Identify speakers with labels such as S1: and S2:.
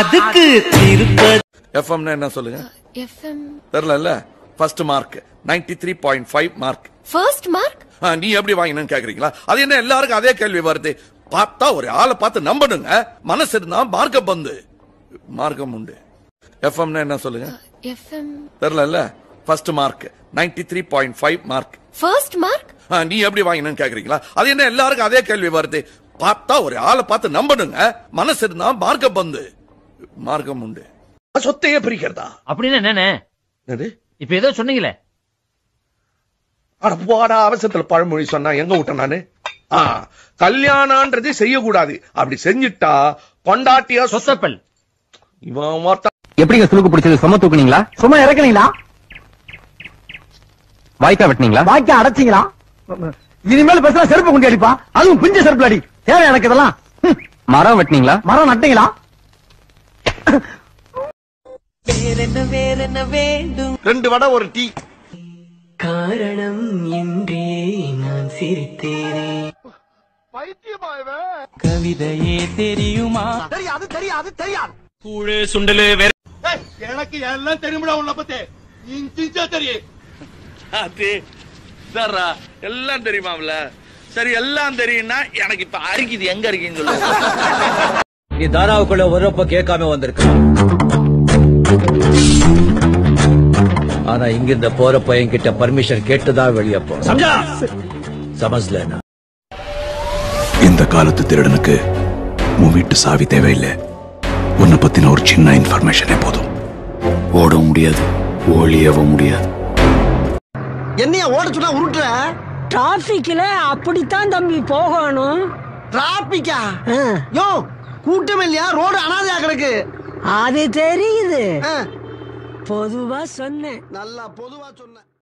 S1: அதுக்கு திருப்பதி
S2: எஃப்எம்னா என்ன சொல்லுங்க
S3: எஃப்எம்
S2: தெரியல first mark 93.5 three point five mark
S3: first mark
S2: நீ எப்படி வாங்கினு கேக்குறீங்களா அது என்ன எல்லாருக்கும் அதே கேள்வி வருது பார்த்தா ஒரு ஆளை பார்த்து நம்பணுங்க மனசு இருந்தா மார்க்கம் பந்து மார்க்கம் உண்டு எஃப்எம்னா என்ன சொல்லுங்க
S3: எஃப்எம்
S2: தெரியல first mark 93.5 three point five mark
S3: first mark
S2: நீ எப்படி வாங்கினு கேக்குறீங்களா அது என்ன எல்லாருக்கும் அதே கேள்வி வருது பார்த்தா ஒரு ஆளை பார்த்து நம்பணுங்க மனசு இருந்தா மார்க்கம் பந்து மார்க்கம் உண்டு சொத்தையே பிரிக்கிறதா
S4: அப்படின்னு என்னண்ணே
S2: என்னது
S4: இப்ப ஏதோ சொன்னீங்களே
S2: அட போடா அவசரத்துல பழமொழி சொன்னா எங்க விட்டேன் நானு ஆ, கல்யாணம்ன்றது செய்யக்கூடாது அப்படி செஞ்சுட்டா பொண்டாட்டியா சொத்த
S4: சொத்தப்பல்
S2: இவன் ஒருத்தன்
S5: எப்படிங்க சுருக்கு பிடிச்சது சும்மா தூக்குனீங்களா
S6: சும்மா இறக்குனீங்களா
S5: வாய்க்கா வெட்டினீங்களா
S6: வாய்க்க அடைச்சிங்களா இனிமேல் பேசினா செருப்பு குண்டி அடிப்பா அதுவும் பிஞ்ச செருப்பு அடி தேவை எனக்கு இதெல்லாம் ஹம்.
S5: மரம் வெட்டினீங்களா
S6: மரம் நட்டீங்களா
S1: வேறென்ன வேறென்ன வேண்டும்
S2: ரெண்டு வடை ஒரு டீ
S1: காரணம் இன்றே நான் சிரித்தேனே கவிதையே தெரியுமா
S6: தெரியாது தெரியாது தெரியாது
S1: கூழு சுண்டலு வேற
S2: எனக்கு எல்லாம் தெரியுமா உன்னை பத்தி இன்ச்சா தெரியும் அது சாரா எல்லாம் தெரியுமாம்ல சரி எல்லாம் தெரியும்னா எனக்கு இப்ப அரிக்குது எங்க இருக்கீங்க சொல்லு
S7: நீ தாராவுக்குள்ள வரப்ப கேட்காம வந்திருக்க ஆனா இங்கிருந்த போற பையன் கிட்ட பர்மிஷன் கேட்டுதான் வெளியே போ சமஸ்ல
S8: இந்த காலத்து திருடனுக்கு உன் வீட்டு சாவி தேவையில்லை உன்னை பத்தின ஒரு சின்ன இன்ஃபர்மேஷனே போதும் ஓடவும் முடியாது ஒளியவும் முடியாது
S6: என்னைய ஓட சொன்னா உருட்டுற
S9: டிராபிக்ல அப்படித்தான் தம்பி போகணும்
S6: டிராபிக்கா யோ கூட்டம் இல்லையா ரோடு அனாதையா கிடக்கு
S9: அது தெரியுது
S6: ஆ,
S9: பொதுவா சொன்னேன்
S6: நல்லா பொதுவா சொன்ன